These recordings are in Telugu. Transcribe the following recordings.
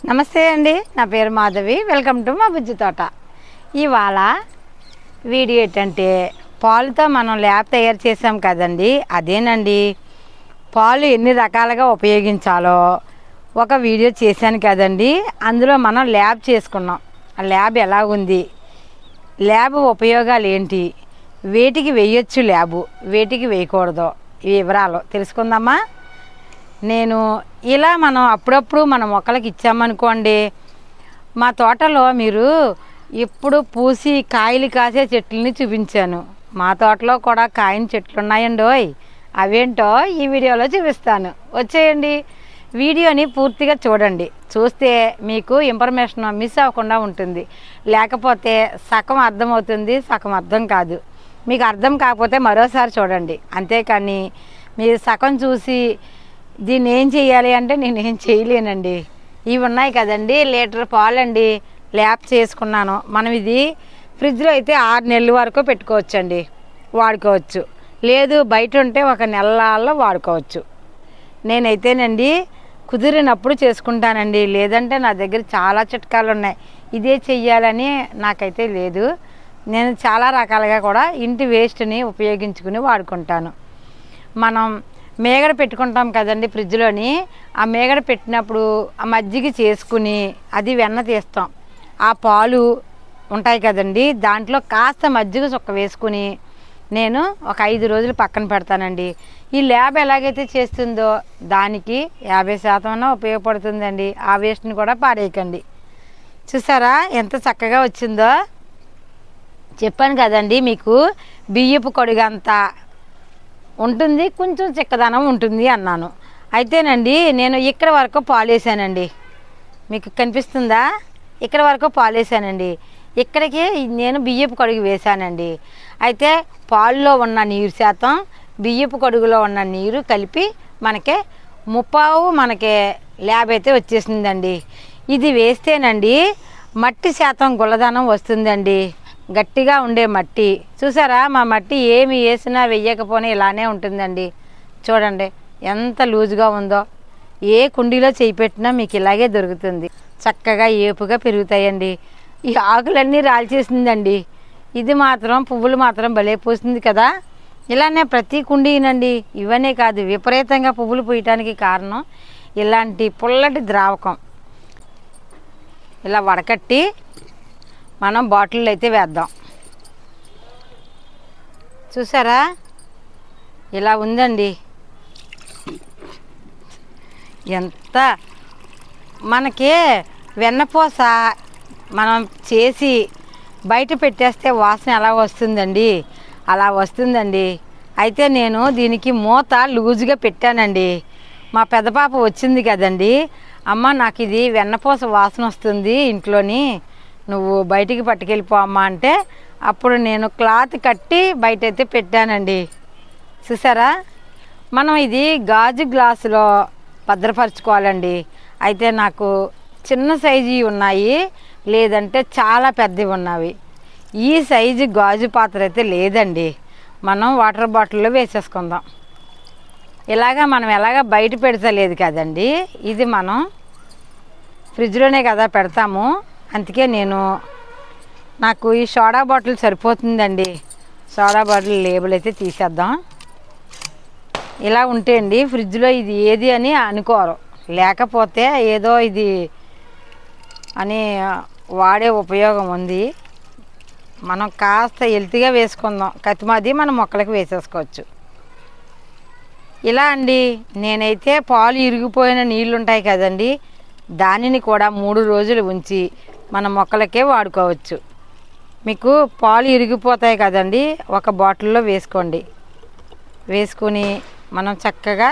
నమస్తే అండి నా పేరు మాధవి వెల్కమ్ టు మా బుజ్జి తోట ఇవాళ వీడియో ఏంటంటే పాలుతో మనం ల్యాబ్ తయారు చేసాం కదండి అదేనండి పాలు ఎన్ని రకాలుగా ఉపయోగించాలో ఒక వీడియో చేశాను కదండి అందులో మనం ల్యాబ్ చేసుకున్నాం ఆ ల్యాబ్ ఎలా ఉంది ల్యాబ్ ఉపయోగాలు ఏంటి వేటికి వేయొచ్చు ల్యాబు వేటికి వేయకూడదు ఈ వివరాలు తెలుసుకుందామా నేను ఇలా మనం అప్పుడప్పుడు మన మొక్కలకి ఇచ్చామనుకోండి మా తోటలో మీరు ఇప్పుడు పూసి కాయలు కాసే చెట్లని చూపించాను మా తోటలో కూడా కాయని చెట్లు ఉన్నాయండోయ్ అవేంటో ఈ వీడియోలో చూపిస్తాను వచ్చేయండి వీడియోని పూర్తిగా చూడండి చూస్తే మీకు ఇన్ఫర్మేషన్ మిస్ అవ్వకుండా ఉంటుంది లేకపోతే సగం అర్థమవుతుంది సగం అర్థం కాదు మీకు అర్థం కాకపోతే మరోసారి చూడండి అంతేకాని మీరు సగం చూసి దీన్ని ఏం చేయాలి అంటే నేను ఏం చేయలేనండి ఇవి ఉన్నాయి కదండి లీటర్ పాలండి ల్యాప్ చేసుకున్నాను మనం ఇది ఫ్రిడ్జ్లో అయితే ఆరు నెలల వరకు పెట్టుకోవచ్చండి వాడుకోవచ్చు లేదు బయట ఉంటే ఒక నెలలో వాడుకోవచ్చు నేనైతేనండి కుదిరినప్పుడు చేసుకుంటానండి లేదంటే నా దగ్గర చాలా చిట్కాలు ఉన్నాయి ఇదే చెయ్యాలని నాకైతే లేదు నేను చాలా రకాలుగా కూడా ఇంటి వేస్ట్ని ఉపయోగించుకుని వాడుకుంటాను మనం మేగడ పెట్టుకుంటాం కదండి ఫ్రిడ్జ్లోని ఆ మేగడ పెట్టినప్పుడు ఆ మజ్జిగ చేసుకుని అది వెన్న తీస్తాం ఆ పాలు ఉంటాయి కదండి దాంట్లో కాస్త మజ్జిగ చుక్క వేసుకుని నేను ఒక ఐదు రోజులు పక్కన పెడతానండి ఈ ల్యాబ్ ఎలాగైతే చేస్తుందో దానికి యాభై శాతం ఉపయోగపడుతుందండి ఆ వేస్ట్ని కూడా పారేయకండి చూసారా ఎంత చక్కగా వచ్చిందో చెప్పాను కదండి మీకు బియ్యపు కొడుగంత ఉంటుంది కొంచెం చిక్కదనం ఉంటుంది అన్నాను అయితేనండి నేను ఇక్కడ వరకు పాలేసానండి మీకు కనిపిస్తుందా ఇక్కడ వరకు పాలేసానండి ఇక్కడికి నేను బియ్యపు కడుగు వేశానండి అయితే పాలులో ఉన్న నీరు శాతం బియ్యపు కడుగులో ఉన్న నీరు కలిపి మనకి ముప్పావు మనకి ల్యాబ్ అయితే వచ్చేసిందండి ఇది వేస్తేనండి మట్టి శాతం గుల్లదనం వస్తుందండి గట్టిగా ఉండే మట్టి చూసారా మా మట్టి ఏమి వేసినా వెయ్యకపోయినా ఇలానే ఉంటుందండి చూడండి ఎంత లూజుగా ఉందో ఏ కుండీలో చేయి పెట్టినా మీకు ఇలాగే దొరుకుతుంది చక్కగా ఏపుగా పెరుగుతాయండి ఈ ఆకులన్నీ రాల్చేసిందండి ఇది మాత్రం పువ్వులు మాత్రం భలే పూస్తుంది కదా ఇలానే ప్రతి కుండీనండి ఇవన్నీ కాదు విపరీతంగా పువ్వులు పూయటానికి కారణం ఇలాంటి పుల్లటి ద్రావకం ఇలా వడకట్టి మనం బాటిల్ అయితే వేద్దాం చూసారా ఇలా ఉందండి ఎంత మనకి వెన్నపూస మనం చేసి బయట పెట్టేస్తే వాసన ఎలా వస్తుందండి అలా వస్తుందండి అయితే నేను దీనికి మూత లూజుగా పెట్టానండి మా పెద్ద పాప వచ్చింది కదండి అమ్మ నాకు ఇది వెన్నపూస వాసన వస్తుంది ఇంట్లోని నువ్వు బయటికి పట్టుకెళ్ళిపో అమ్మ అంటే అప్పుడు నేను క్లాత్ కట్టి బయట అయితే పెట్టానండి చూసారా మనం ఇది గాజు గ్లాసులో భద్రపరచుకోవాలండి అయితే నాకు చిన్న సైజు ఉన్నాయి లేదంటే చాలా పెద్దవి ఉన్నవి ఈ సైజు గాజు పాత్ర అయితే లేదండి మనం వాటర్ బాటిల్లో వేసేసుకుందాం ఇలాగా మనం ఎలాగ బయట పెడతలేదు కదండి ఇది మనం ఫ్రిడ్జ్లోనే కదా పెడతాము అందుకే నేను నాకు ఈ సోడా బాటిల్ సరిపోతుందండి సోడా బాటిల్ లేబుల్ అయితే తీసేద్దాం ఇలా ఉంటే అండి ఫ్రిడ్జ్లో ఇది ఏది అని అనుకోరు లేకపోతే ఏదో ఇది అని వాడే ఉపయోగం ఉంది మనం కాస్త హెల్తీగా వేసుకుందాం కతిమది మనం మొక్కలకి వేసేసుకోవచ్చు ఇలా అండి నేనైతే పాలు ఇరిగిపోయిన నీళ్ళు ఉంటాయి కదండి దానిని కూడా మూడు రోజులు ఉంచి మన మొక్కలకే వాడుకోవచ్చు మీకు పాలు ఇరిగిపోతాయి కదండి ఒక బాటిల్లో వేసుకోండి వేసుకుని మనం చక్కగా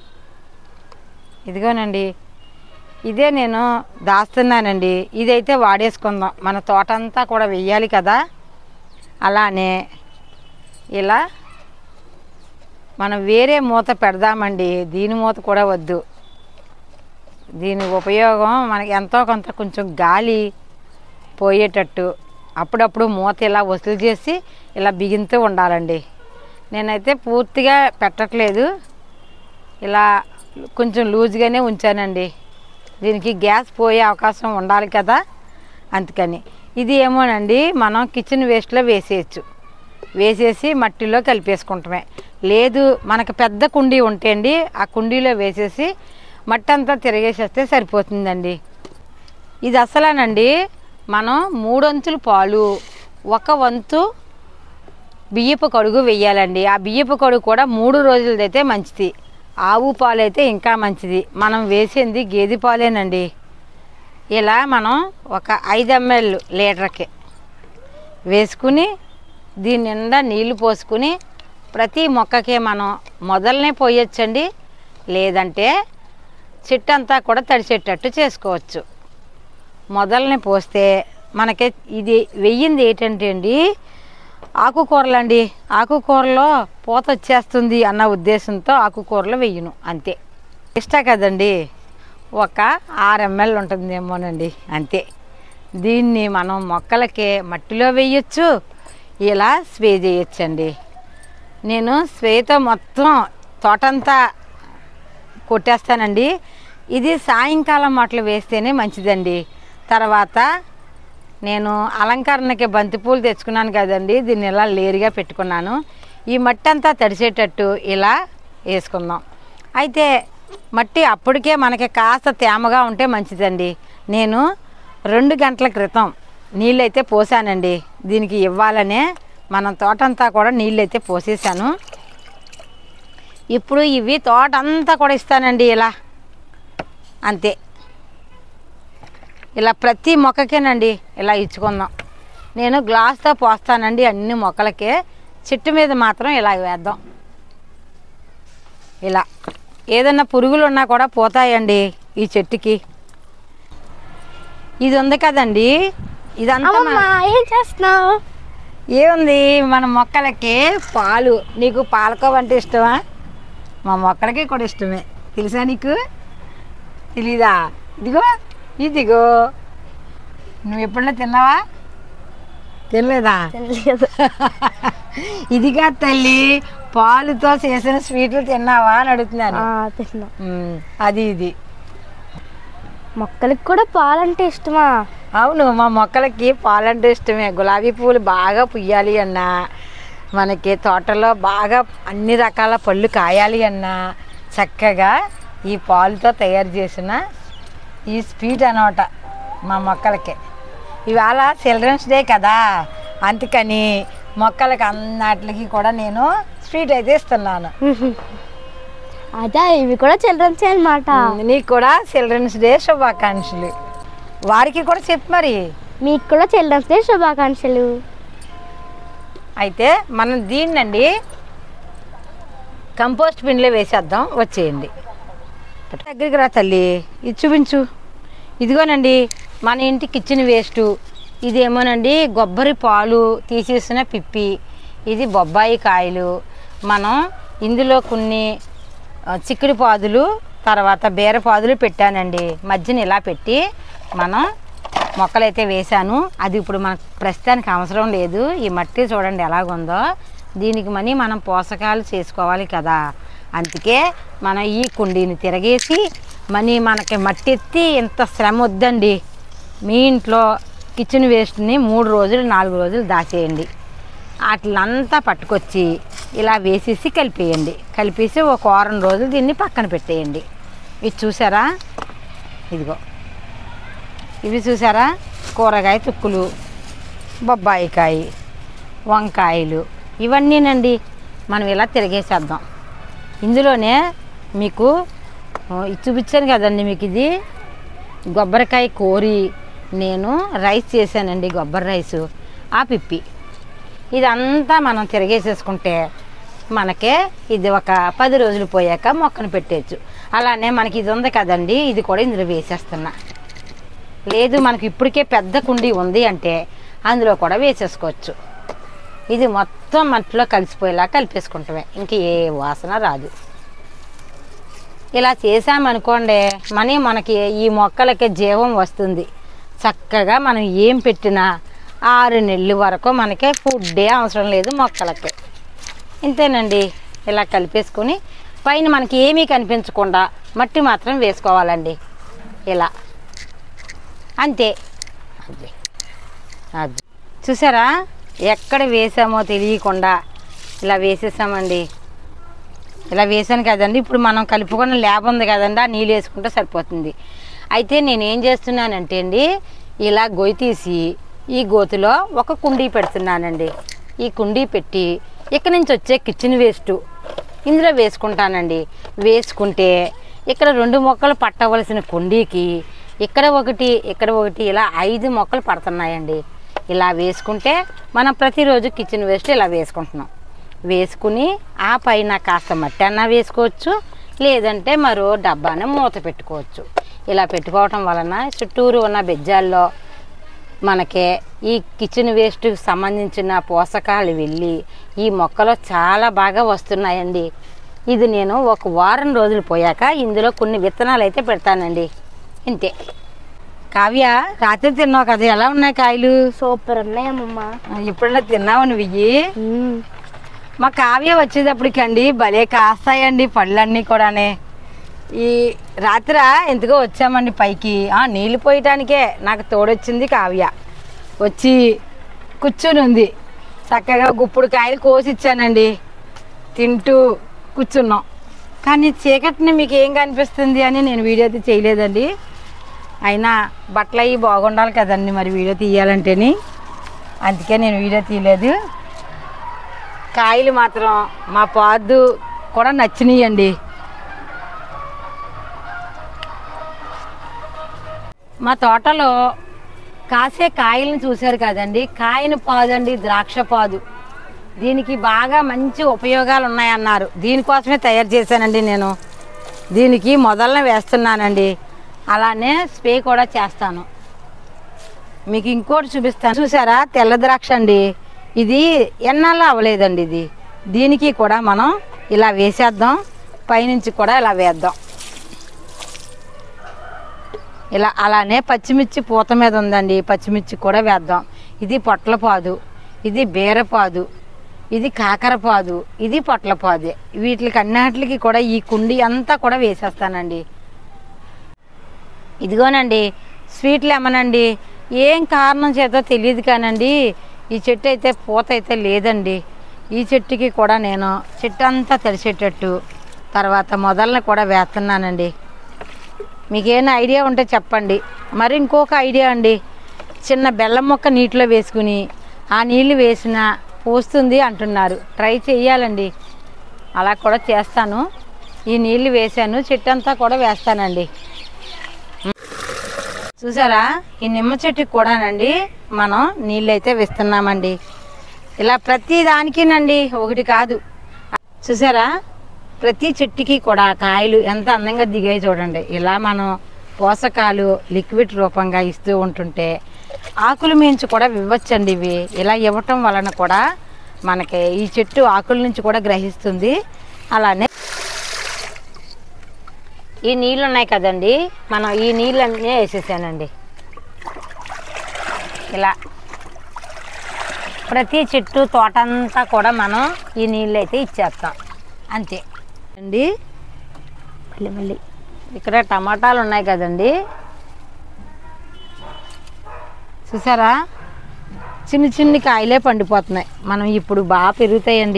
ఇదిగోనండి ఇదే నేను దాస్తున్నానండి ఇదైతే వాడేసుకుందాం మన తోట అంతా కూడా వెయ్యాలి కదా అలానే ఇలా మనం వేరే మూత పెడదామండి దీని మూత కూడా వద్దు దీని ఉపయోగం మనకి ఎంతో కొంత కొంచెం గాలి పోయేటట్టు అప్పుడప్పుడు మూత ఇలా వసూలు చేసి ఇలా బిగింతూ ఉండాలండి నేనైతే పూర్తిగా పెట్టట్లేదు ఇలా కొంచెం లూజ్గానే ఉంచానండి దీనికి గ్యాస్ పోయే అవకాశం ఉండాలి కదా అందుకని ఇది ఏమోనండి మనం కిచెన్ వేస్ట్లో వేసేయచ్చు వేసేసి మట్టిలో కలిపేసుకుంటామే లేదు మనకు పెద్ద కుండీ ఉంటే అండి ఆ కుండీలో వేసేసి మట్టి అంతా తిరిగేసేస్తే సరిపోతుందండి ఇది అసలేనండి మనం మూడొంతులు పాలు ఒక వంతు బియ్యపు కడుగు వెయ్యాలండి ఆ బియ్యపు కడుగు కూడా మూడు రోజులదైతే మంచిది ఆవు పాలు అయితే ఇంకా మంచిది మనం వేసింది గేదె పాలేనండి ఇలా మనం ఒక ఐదు ఎంఎల్ లీటర్కి వేసుకుని దీని నిండా నీళ్లు పోసుకుని ప్రతి మొక్కకి మనం మొదలనే పోయొచ్చండి లేదంటే చెట్టంతా కూడా తడిచేటట్టు చేసుకోవచ్చు మొదలనే పోస్తే మనకి ఇది వెయ్యింది ఏంటంటే అండి ఆకుకూరలండి ఆకుకూరలో పూత వచ్చేస్తుంది అన్న ఉద్దేశంతో ఆకుకూరలు వెయ్యను అంతే ఇష్ట కదండి ఒక ఆరు ఎంఎల్ ఉంటుందేమోనండి అంతే దీన్ని మనం మొక్కలకి మట్టిలో వేయచ్చు ఇలా స్ప్రే చేయొచ్చండి నేను స్ప్రేతో మొత్తం తోటంతా కొట్టేస్తానండి ఇది సాయంకాలం మాటలు వేస్తేనే మంచిదండి తర్వాత నేను అలంకరణకి బంతిపూలు తెచ్చుకున్నాను కదండి దీన్ని ఇలా లేరుగా పెట్టుకున్నాను ఈ మట్టి అంతా తడిసేటట్టు ఇలా వేసుకుందాం అయితే మట్టి అప్పటికే మనకి కాస్త తేమగా ఉంటే మంచిదండి నేను రెండు గంటల క్రితం నీళ్ళైతే పోసానండి దీనికి ఇవ్వాలనే మనం తోటంతా కూడా నీళ్ళైతే పోసేసాను ఇప్పుడు ఇవి తోట అంతా కూడా ఇస్తానండి ఇలా అంతే ఇలా ప్రతి మొక్కకేనండి ఇలా ఇచ్చుకుందాం నేను గ్లాస్తో పోస్తానండి అన్ని మొక్కలకి చెట్టు మీద మాత్రం ఇలా వేద్దాం ఇలా ఏదన్నా పురుగులు ఉన్నా కూడా పోతాయండి ఈ చెట్టుకి ఇది ఉంది కదండి ఇదంతా మన- అమ్మమ్మ ఏం చేస్తున్నావు ఏముంది మన మొక్కలకి పాలు నీకు పాలకోవ అంటే ఇష్టమా మా మొక్కలకి కూడా ఇష్టమే తెలుసా నీకు తెలీదా ఇదిగో ఇదిగో నువ్వు ఎప్పుడన్నా తిన్నావా తినలేదా తెలియదు ఇదిగా తల్లి పాలుతో చేసిన స్వీట్లు తిన్నావా అని అడుగుతున్నాను ఆ, తిన్నా ఉమ్, అది ఇది మొక్కలకి కూడా పాలంటే ఇష్టమా అవును మా మొక్కలకి పాలంటే ఇష్టమే గులాబీ పువ్వులు బాగా పుయ్యాలి అన్నా మనకి తోటలో బాగా అన్ని రకాల పళ్ళు కాయాలి అన్నా చక్కగా ఈ పాలుతో తయారు చేసిన ఈ స్వీట్ అనమాట మా మొక్కలకి ఇవాళ చిల్డ్రన్స్ డే కదా అందుకని మొక్కలకి అన్నిటికి కూడా నేను స్వీట్ అయితే ఇస్తున్నాను అదే ఇవి కూడా చిల్డ్రన్స్ అనమాట నీకు కూడా చిల్డ్రన్స్ డే శుభాకాంక్షలు వారికి కూడా చెప్పు మరి మీకు కూడా చిల్డ్రన్స్ డే శుభాకాంక్షలు అయితే మనం దీన్నండి కంపోస్ట్ పిండిలో వేసేద్దాం వచ్చేయండి దగ్గరికి రా తల్లి ఇది చూపించు ఇదిగోనండి మన ఇంటి కిచెన్ వేస్ట్ ఇదేమోనండి కొబ్బరి పాలు తీసేసిన పిప్పి ఇది బొబ్బాయి కాయలు మనం ఇందులో కొన్ని ఆ, చిక్కుడు పాదులు తర్వాత బీర పాదులు పెట్టానండి మధ్యన ఇలా పెట్టి మనం మొక్కలైతే వేశాను అది ఇప్పుడు మనకు ప్రస్తుతానికి అవసరం లేదు ఈ మట్టి చూడండి ఎలాగుందో దీనికి మనీ మనం పోషకాలు చేసుకోవాలి కదా అందుకే మనం ఈ కుండీని తిరగేసి మనీ మనకి మట్టి ఎత్తి ఇంత శ్రమ వద్దండి మీ ఇంట్లో కిచెన్ వేస్ట్ని మూడు రోజులు నాలుగు రోజులు దాచేయండి వాటిలంతా పట్టుకొచ్చి ఇలా వేసేసి కలిపేయండి కలిపేసి ఒక వారం రోజులు దీన్ని పక్కన పెట్టేయండి ఇది చూసారా ఇదిగో ఇవి చూసారా కూరగాయ తుక్కులు బొబ్బాయికాయ వంకాయలు ఇవన్నీనండి మనం ఇలా తిరిగేసేద్దాం ఇందులోనే మీకు ఆ, ఇది చూపించాను కదండి మీకు ఇది కొబ్బరికాయ కోరి నేను రైస్ చేశానండి కొబ్బరి రైసు ఆ పిప్పి ఇదంతా మనం తిరిగేసేసుకుంటే మనకే ఇది ఒక పది రోజులు పోయాక మొక్కను పెట్టేయచ్చు అలానే మనకి ఇది ఉంది కదండి ఇది కూడా ఇందులో వేసేస్తున్నా లేదు మనకి ఇప్పటికే పెద్ద కుండీ ఉంది అంటే అందులో కూడా వేసేసుకోవచ్చు ఇది మొత్తం మట్టిలో కలిసిపోయేలా కలిపేసుకుంటామే ఇంక ఏ వాసన రాదు ఇలా చేసామనుకోండి మనీ మనకి ఈ మొక్కలకి జీవం వస్తుంది చక్కగా మనం ఏం పెట్టినా ఆరు నెలలు వరకు మనకి ఫుడ్డే అవసరం లేదు మొక్కలకి ఇంతేనండి ఇలా కలిపేసుకొని పైన మనకి ఏమీ కనిపించకుండా మట్టి మాత్రం వేసుకోవాలండి ఇలా అంతే అది అది చూసారా ఎక్కడ వేసామో తెలియకుండా ఇలా వేసేసామండి ఇలా వేసాను కదండి ఇప్పుడు మనం కలుపుకున్న ల్యాబ్ ఉంది కదండి ఆ నీళ్ళు వేసుకుంటే సరిపోతుంది అయితే నేను ఏం చేస్తున్నానంటే అండి ఇలా గొయ్యి తీసి ఈ గోతిలో ఒక కుండీ పెడుతున్నానండి ఈ కుండీ పెట్టి ఇక్కడ నుంచి వచ్చే కిచెన్ వేస్ట్ ఇందులో వేసుకుంటానండి వేసుకుంటే ఇక్కడ రెండు మొక్కలు పట్టవలసిన కుండీకి ఇక్కడ ఒకటి ఇక్కడ ఒకటి ఇలా ఐదు మొక్కలు పడుతున్నాయండి ఇలా వేసుకుంటే మనం ప్రతిరోజు కిచెన్ వేస్ట్ ఇలా వేసుకుంటున్నాం వేసుకుని ఆ పైన కాస్త మట్టి అన్నా వేసుకోవచ్చు లేదంటే మరో డబ్బాని మూత పెట్టుకోవచ్చు ఇలా పెట్టుకోవటం వలన చుట్టూరు ఉన్న బెజ్జాల్లో మనకి ఈ కిచెన్ వేస్ట్కి సంబంధించిన పోషకాలు వెళ్ళి ఈ మొక్కలు చాలా బాగా వస్తున్నాయండి ఇది నేను ఒక వారం రోజులు పోయాక ఇందులో కొన్ని విత్తనాలు అయితే పెడతానండి ఇంతే కావ్య రాత్రి తిన్నావు కదా ఎలా ఉన్నాయి కాయలు సూపర్ ఉన్నాయమ్మమ్మ ఎప్పుడన్నా తిన్నావు నువ్వు ఇవి మ్మ్. మా కావ్య వచ్చేటప్పటికండి భలే కాస్తాయండి పళ్ళన్నీ కూడానే ఈ రాత్ర ఎందుకో వచ్చామండి పైకి ఆ, నీళ్ళు పోయటానికే నాకు తోడొచ్చింది కావ్య వచ్చి కూర్చొని ఉంది చక్కగా గుప్పుడు కాయలు కోసి ఇచ్చానండి తింటూ కూర్చున్నాం కానీ చీకటిని మీకు ఏం కనిపిస్తుంది అని నేను వీడియో అయితే చేయలేదండి అయినా బట్టలు అవి బాగుండాలి కదండి మరి వీడియో తీయాలంటేని అందుకే నేను వీడియో తీయలేదు కాయలు మాత్రం మా పాదు కూడా నచ్చినాయండి మా తోటలో కాసే కాయలను చూశారు కదండి కాయని పాదండి ద్రాక్ష పాదు దీనికి బాగా మంచి ఉపయోగాలు ఉన్నాయన్నారు దీనికోసమే తయారు చేశానండి నేను దీనికి మొదలన వేస్తున్నానండి అలానే స్ప్రే కూడా చేస్తాను మీకు ఇంకోటి చూపిస్తాను చూసారా తెల్ల ద్రాక్ష అండి ఇది ఎన్నాళ్ళు అవ్వలేదండి ఇది దీనికి కూడా మనం ఇలా వేసేద్దాం పైనుంచి కూడా ఇలా వేద్దాం ఇలా అలానే పచ్చిమిర్చి పూత మీద ఉందండి పచ్చిమిర్చి కూడా వేద్దాం ఇది పొట్లపాదు ఇది బీరపాదు ఇది కాకరపాదు ఇది పొట్లపాదు వీటికి అన్నిటికి కూడా ఈ కుండి అంతా కూడా వేసేస్తానండి ఇదిగోనండి స్వీట్ లెమన్ అండి ఏం కారణం చేతో తెలియదు కానండి ఈ చెట్టు అయితే పూత అయితే లేదండి ఈ చెట్టుకి కూడా నేను చెట్టు అంతా తడిసేటట్టు తర్వాత మొదలను కూడా వేస్తున్నానండి మీకేమైనా ఐడియా ఉంటే చెప్పండి మరి ఇంకొక ఐడియా అండి చిన్న బెల్లం మొక్క నీటిలో వేసుకుని ఆ నీళ్ళు వేసిన పోస్తుంది అంటున్నారు ట్రై చేయాలండి అలా కూడా చేస్తాను ఈ నీళ్ళు వేసాను చెట్టు అంతా కూడా వేస్తానండి చూసారా ఈ నిమ్మ చెట్టుకి కూడానండి మనం నీళ్ళు అయితే వేస్తున్నామండి ఇలా ప్రతి దానికినండి ఒకటి కాదు చూసారా ప్రతి చెట్టుకి కూడా కాయలు ఎంత అందంగా దిగాయి చూడండి ఇలా మనం పోషకాలు లిక్విడ్ రూపంగా ఇస్తూ ఉంటుంటే ఆకుల మించి కూడా ఇవ్వచ్చండి ఇవి ఇలా ఇవ్వటం వలన కూడా మనకి ఈ చెట్టు ఆకుల నుంచి కూడా గ్రహిస్తుంది అలానే ఈ నీళ్ళు ఉన్నాయి కదండి మనం ఈ నీళ్ళన్నీ వేసేసానండి ఇలా ప్రతి చెట్టు తోట అంతా కూడా మనం ఈ నీళ్ళు అయితే ఇచ్చేస్తాం అంతే అండి మళ్ళీ మళ్ళీ ఇక్కడ టమాటాలు ఉన్నాయి కదండి చూసారా చిన్న చిన్న కాయలే పండిపోతున్నాయి మనం ఇప్పుడు బాగా పెరుగుతాయండి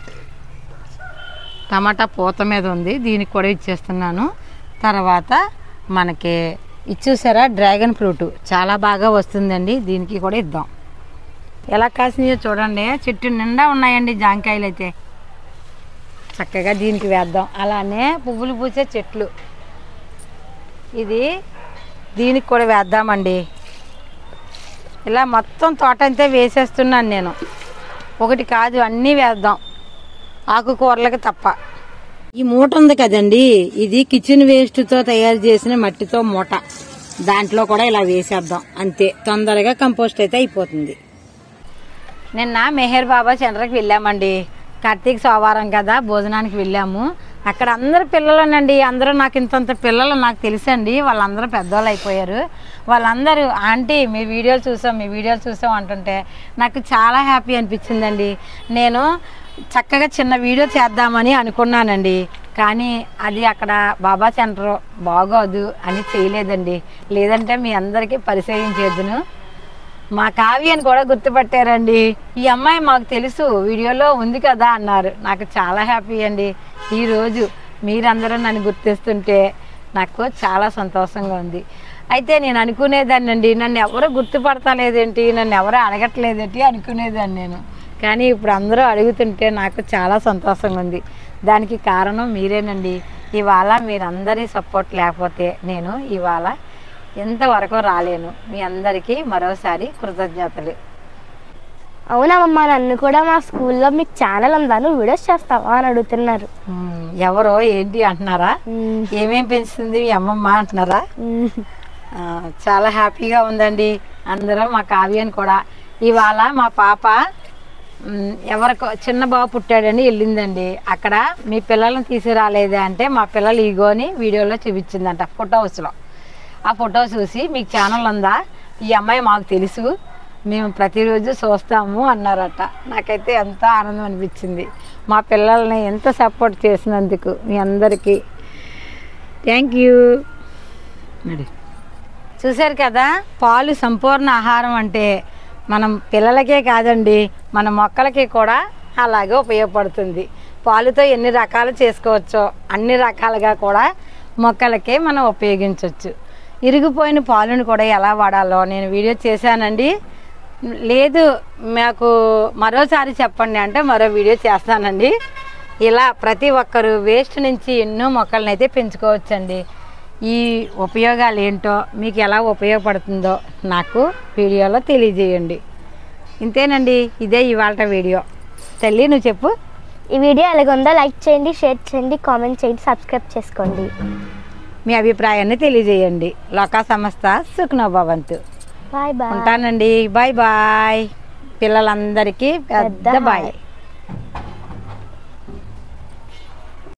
టమాటా పూత మీద ఉంది దీనికి కూడా ఇచ్చేస్తున్నాను తర్వాత మనకి ఇది చూసారా డ్రాగన్ ఫ్రూట్ చాలా బాగా వస్తుందండి దీనికి కూడా ఇద్దాం ఎలా కాసినాయో చూడండి చెట్టు నిండా ఉన్నాయండి జాంకాయలు అయితే చక్కగా దీనికి వేద్దాం అలానే పువ్వులు పూసే చెట్లు ఇది దీనికి కూడా వేద్దామండి ఇలా మొత్తం తోట అంతా వేసేస్తున్నాను నేను ఒకటి కాదు అన్నీ వేద్దాం ఆకుకూరలకు తప్ప ఈ మూట ఉంది కదండి ఇది కిచెన్ వేస్ట్తో తయారు చేసిన మట్టితో మూట దాంట్లో కూడా ఇలా వేసేద్దాం అంతే తొందరగా కంపోస్ట్ అయితే అయిపోతుంది నిన్న మెహర్ బాబా చంద్రకి వెళ్ళామండి కార్తీక సోమవారం కదా భోజనానికి వెళ్ళాము అక్కడ అందరు పిల్లలేనండి అందరూ నాకు ఇంతంత పిల్లలు నాకు తెలుసండి వాళ్ళందరూ పెద్దవాళ్ళు అయిపోయారు వాళ్ళందరూ ఆంటీ మీ వీడియోలు చూసాం మీ వీడియోలు చూసాం అంటుంటే నాకు చాలా హ్యాపీ అనిపించిందండి నేను చక్కగా చిన్న వీడియో చేద్దామని అనుకున్నానండి కానీ అది అక్కడ బాబా సెంటర్ బాగోదు అని చేయలేదండి లేదంటే మీ అందరికీ పరిచయం చేద్దును మా కావ్యని కూడా గుర్తుపట్టారండి ఈ అమ్మాయి మాకు తెలుసు వీడియోలో ఉంది కదా అన్నారు నాకు చాలా హ్యాపీ అండి ఈరోజు మీరందరూ నన్ను గుర్తిస్తుంటే నాకు చాలా సంతోషంగా ఉంది అయితే నేను అనుకునేదాన్ని అండి నన్ను ఎవరు గుర్తుపడతలేదేంటి నన్ను ఎవరు అడగట్లేదేంటి అనుకునేదాన్ని నేను కానీ ఇప్పుడు అందరూ అడుగుతుంటే నాకు చాలా సంతోషంగా ఉంది దానికి కారణం మీరేనండి ఇవాళ మీరందరి సపోర్ట్ లేకపోతే నేను ఇవాళ ఎంతవరకు రాలేను మీ అందరికీ మరోసారి కృతజ్ఞతలు అవునమ్మా నన్ను కూడా మా స్కూల్లో మీకు ఛానల్ ఉందా నువ్వు వీడియోస్ చేస్తావా అని అడుగుతున్నారు ఉమ్, ఎవరో ఏంటి అంటున్నారా మ్మ్. ఏమేం పెంచుతుంది మీ అమ్మమ్మ అంటున్నారా మ్మ్. ఆ, చాలా హ్యాపీగా ఉందండి అందరూ మా కావ్యాన్ని కూడా ఇవాళ మా పాప ఉమ్, ఎవరికో చిన్న బాబు పుట్టాడని వెళ్ళిందండి అక్కడ మీ పిల్లల్ని తీసుకురాలేదే అంటే మా పిల్లలు ఈగోని వీడియోలో చూపించిందంట ఫొటోస్లో ఆ ఫోటో చూసి మీకు ఛానల్ ఉందా ఈ అమ్మాయి మాకు తెలుసు మేము ప్రతిరోజు చూస్తాము అన్నారట నాకైతే ఎంతో ఆనందం అనిపించింది మా పిల్లల్ని ఎంత సపోర్ట్ చేసినందుకు మీ అందరికీ థ్యాంక్ యూ నడి చూశారు కదా పాలు సంపూర్ణ ఆహారం అంటే మనం పిల్లలకే కాదండి మన మొక్కలకి కూడా అలాగే ఉపయోగపడుతుంది పాలుతో ఎన్ని రకాలు చేసుకోవచ్చో అన్ని రకాలుగా కూడా మొక్కలకే మనం ఉపయోగించవచ్చు ఇరిగిపోయిన పాలుని కూడా ఎలా వాడాలో నేను వీడియో చేశానండి లేదు మాకు మరోసారి చెప్పండి అంటే మరో వీడియో చేస్తానండి ఇలా ప్రతి ఒక్కరు వేస్ట్ నుంచి ఎన్నో మొక్కలను అయితే పెంచుకోవచ్చండి ఈ ఉపయోగాలు ఏంటో మీకు ఎలా ఉపయోగపడుతుందో నాకు వీడియోలో తెలియజేయండి ఇంతేనండి ఇదే ఇవాళ వీడియో తల్లి నువ్వు చెప్పు ఈ వీడియో ఎలాగుందో లైక్ చేయండి షేర్ చేయండి కామెంట్ చేయండి సబ్స్క్రైబ్ చేసుకోండి మీ అభిప్రాయాన్ని తెలియజేయండి లోకా సంస్థ సుఖ్నోభవంతు బాయ్ బాయ్ ఉంటానండి బాయ్ బాయ్ పిల్లలందరికీ పెద్ద పెద్ద బాయ్ హాయ్.